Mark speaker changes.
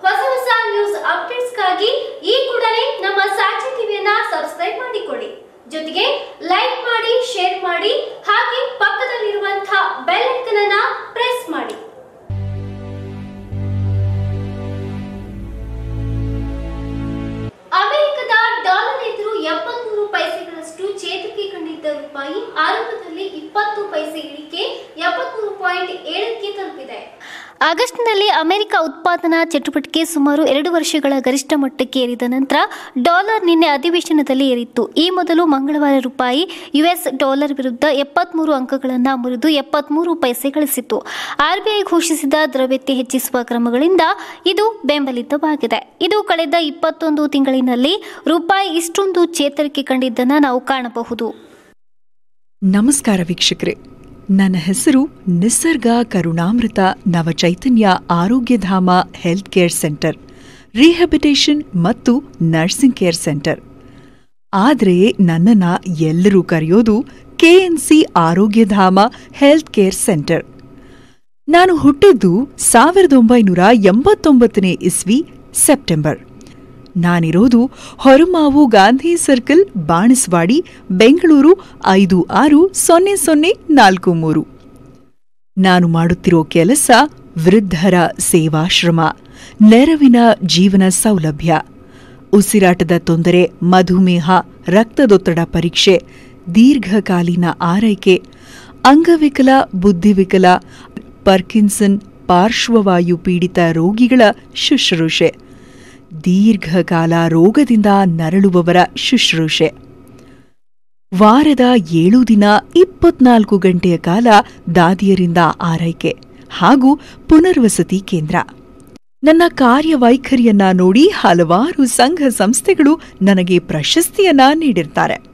Speaker 1: ಹೊಸ ಹೊಸ ನ್ಯೂಸ್ ಅಪ್ಡೇಟ್ಸ್ಗಾಗಿ ಈ ಕೂಡಲೇ ನಮ್ಮ ಸಾಕ್ಷಿ ಟಿವಿಯನ್ನ ಸಬ್ಸ್ಕ್ರೈಬ್ ಮಾಡಿಕೊಳ್ಳಿ ಜೊತೆಗೆ ಲೈಕ್ ಮಾಡಿ ಶೇರ್ ಮಾಡಿ ಹಾಗೆ ಪಕ್ಕದಲ್ಲಿರುವಂತಹ ಬೆಲ್ ಐಕನ್ ಅನ್ನ ಪ್ರೆಸ್ ಮಾಡಿ ಅಮೆರಿಕದ ಡಾಲರ್ ಎದುರು ಎಪ್ಪತ್ಮೂರು ಪೈಸೆಗಳಷ್ಟು ಚೇತರಿಕೆ ಕಂಡಿದ್ದ ರೂಪಾಯಿ ಆರಂಭದಲ್ಲಿ ಇಪ್ಪತ್ತು ಪೈಸೆ ಇಳಿಕೆ ಎಪ್ಪತ್ಮೂರು ಪಾಯಿಂಟ್ ಏಳಕ್ಕೆ ತಲುಪಿದೆ ಆಗಸ್ಟ್ನಲ್ಲಿ ಅಮೆರಿಕ ಉತ್ಪಾದನಾ ಚಟುವಟಿಕೆ ಸುಮಾರು ಎರಡು ವರ್ಷಗಳ ಗರಿಷ್ಠ ಮಟ್ಟಕ್ಕೆ ಏರಿದ ನಂತರ ಡಾಲರ್ ನಿನ್ನೆ ಅಧಿವೇಶನದಲ್ಲಿ ಏರಿತ್ತು ಈ ಮೊದಲು ಮಂಗಳವಾರ ರೂಪಾಯಿ ಯುಎಸ್ ಡಾಲರ್ ವಿರುದ್ಧ ಎಪ್ಪತ್ಮೂರು ಅಂಕಗಳನ್ನು ಮುರಿದು ಎಪ್ಪತ್ಮೂರು ಪೈಸೆ ಗಳಿಸಿತ್ತು ಆರ್ಬಿಐ ಘೋಷಿಸಿದ ದ್ರವ್ಯತೆ ಹೆಚ್ಚಿಸುವ ಕ್ರಮಗಳಿಂದ ಇದು ಬೆಂಬಲಿತವಾಗಿದೆ ಇದು ಕಳೆದ ಇಪ್ಪತ್ತೊಂದು ತಿಂಗಳಿನಲ್ಲಿ ರೂಪಾಯಿ ಇಷ್ಟೊಂದು ಚೇತರಿಕೆ ಕಂಡಿದ್ದನ್ನು ನಾವು ಕಾಣಬಹುದು
Speaker 2: ನಮಸ್ಕಾರ ವೀಕ್ಷಕರೇ ನನ್ನ ಹೆಸರು ನಿಸರ್ಗ Karunamruta Navachaitanya Arogyadhama health care centre rehabilitation ಮತ್ತು ನರ್ಸಿಂಗ್ ಕೇರ್ ಸೆಂಟರ್ ಆದರೆ ನನ್ನನ್ನ ಎಲ್ಲರೂ ಕರೆಯೋದು ಕೆಎನ್ಸಿ ಆರೋಗ್ಯಧಾಮ ಹೆಲ್ತ್ ಕೇರ್ ಸೆಂಟರ್ ನಾನು ಹುಟ್ಟಿದ್ದು ಸಾವಿರದ ಒಂಬೈನೂರ ಎಂಬತ್ತೊಂಬತ್ತನೇ ಇಸ್ವಿ ಸೆಪ್ಟೆಂಬರ್ ನಾನಿರೋದು ಹೊರಮಾವು ಗಾಂಧಿ ಸರ್ಕಲ್ ಬಾಣಸ್ವಾಡಿ ಬೆಂಗಳೂರು ಐದು ಆರು ಸೊನ್ನೆ ಸೊನ್ನೆ ನಾಲ್ಕು ಮೂರು ನಾನು ಮಾಡುತ್ತಿರೋ ಕೆಲಸ ವೃದ್ಧರ ಸೇವಾಶ್ರಮ ನೆರವಿನ ಜೀವನ ಸೌಲಭ್ಯ ಉಸಿರಾಟದ ತೊಂದರೆ ಮಧುಮೇಹ ರಕ್ತದೊತ್ತಡ ಪರೀಕ್ಷೆ ದೀರ್ಘಕಾಲೀನ ಆರೈಕೆ ಅಂಗವಿಕಲ ಬುದ್ಧಿವಿಕಲ ಪರ್ಕಿನ್ಸನ್ ಪಾರ್ಶ್ವವಾಯು ಪೀಡಿತ ರೋಗಿಗಳ ಶುಶ್ರೂಷೆ ದೀರ್ಘಕಾಲ ರೋಗದಿಂದ ನರಳುವವರ ಶುಶ್ರೂಷೆ ವಾರದ ಏಳು ದಿನ ಇಪ್ಪತ್ನಾಲ್ಕು ಗಂಟೆಯ ಕಾಲ ದಾದಿಯರಿಂದ ಆರೈಕೆ ಹಾಗೂ ಪುನರ್ವಸತಿ ಕೇಂದ್ರ ನನ್ನ ಕಾರ್ಯವೈಖರಿಯನ್ನ ನೋಡಿ ಹಲವಾರು ಸಂಘ ಸಂಸ್ಥೆಗಳು ನನಗೆ ಪ್ರಶಸ್ತಿಯನ್ನ ನೀಡಿರ್ತಾರೆ